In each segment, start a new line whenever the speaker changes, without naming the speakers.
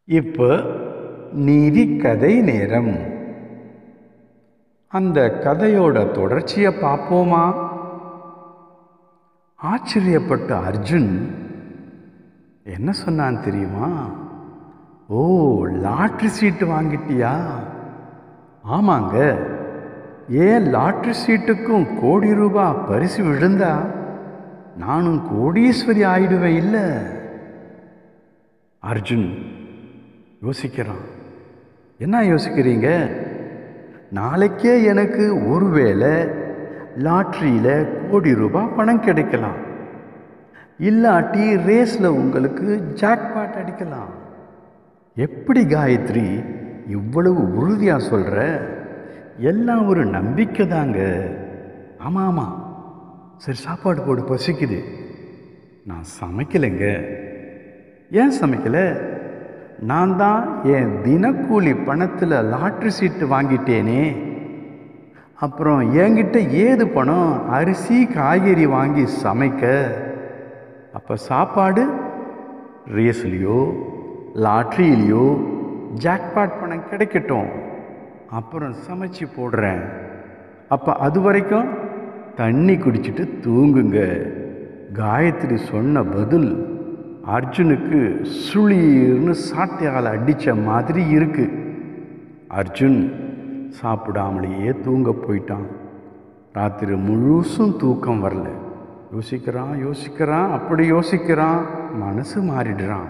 இப்போ நீதி கதை நேரம் அந்த கதையோட தொடர்ச்சியை பார்ப்போமா ஆச்சரியப்பட்ட அர்ஜுன் என்ன சொன்னான் தெரியுமா ஓ லாட்ரி சீட்டு வாங்கிட்டியா ஆமாங்க ஏன் லாட்ரி சீட்டுக்கும் கோடி ரூபாய் பரிசு விழுந்தா நானும் கோடீஸ்வரி ஆயிடுவேன் இல்லை அர்ஜுன் யோசிக்கிறான் என்ன யோசிக்கிறீங்க நாளைக்கே எனக்கு ஒருவேளை லாட்ரியில் கோடி ரூபாய் பணம் கிடைக்கலாம் இல்லாட்டி ரேஸில் உங்களுக்கு ஜாக்பாட் அடிக்கலாம் எப்படி காயத்ரி இவ்வளவு உறுதியாக சொல்கிற எல்லாம் ஒரு நம்பிக்கை தாங்க ஆமாம் ஆமாம் சரி சாப்பாடு போடு பசிக்குது நான் சமைக்கலைங்க ஏன் சமைக்கலை நான் தான் என் தினக்கூலி பணத்தில் லாட்ரி சீட்டு வாங்கிட்டேனே அப்புறம் என்கிட்ட ஏது பணம் அரிசி காய்கறி வாங்கி சமைக்க அப்போ சாப்பாடு ரேஸ்லேயோ லாட்ரியிலையோ ஜாக்பாட் பணம் கிடைக்கட்டும் அப்புறம் சமைச்சு போடுறேன் அப்போ அது வரைக்கும் தண்ணி குடிச்சிட்டு தூங்குங்க காயத்ரி சொன்ன பதில் அர்ஜுனுக்கு சுளீர்னு சாட்டையால் அடித்த மாதிரி இருக்கு அர்ஜுன் சாப்பிடாமலேயே தூங்க போயிட்டான் ராத்திரி முழுசும் தூக்கம் வரல யோசிக்கிறான் யோசிக்கிறான் அப்படி யோசிக்கிறான் மனசு மாறிடுறான்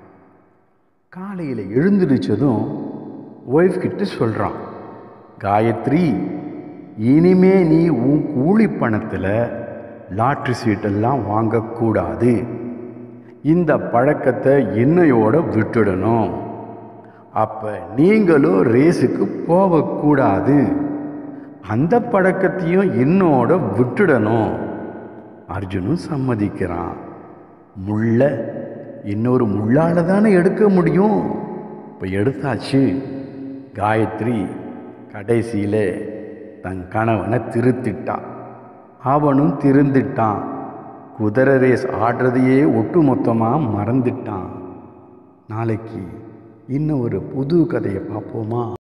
காலையில் எழுந்திருச்சதும் ஒய்ஃப் கிட்ட சொல்கிறான் காயத்ரி இனிமே நீ உன் கூலி பணத்தில் லாட்ரி சீட்டெல்லாம் வாங்கக்கூடாது இந்த பழக்கத்தை இன்னையோட விட்டுடணும் அப்போ நீங்களும் ரேஸுக்கு போகக்கூடாது அந்த பழக்கத்தையும் இன்னோட விட்டுடணும் அர்ஜுனும் சம்மதிக்கிறான் முள்ள இன்னொரு முள்ளால் தானே எடுக்க முடியும் இப்போ எடுத்தாச்சு காயத்ரி கடைசியில் தன் கணவனை திருத்திட்டான் அவனும் திருந்திட்டான் குதிரை ரேஸ் ஆடுறதையே ஒட்டு மொத்தமாக மறந்துட்டான் நாளைக்கு இன்னும் ஒரு புது கதையை பார்ப்போமா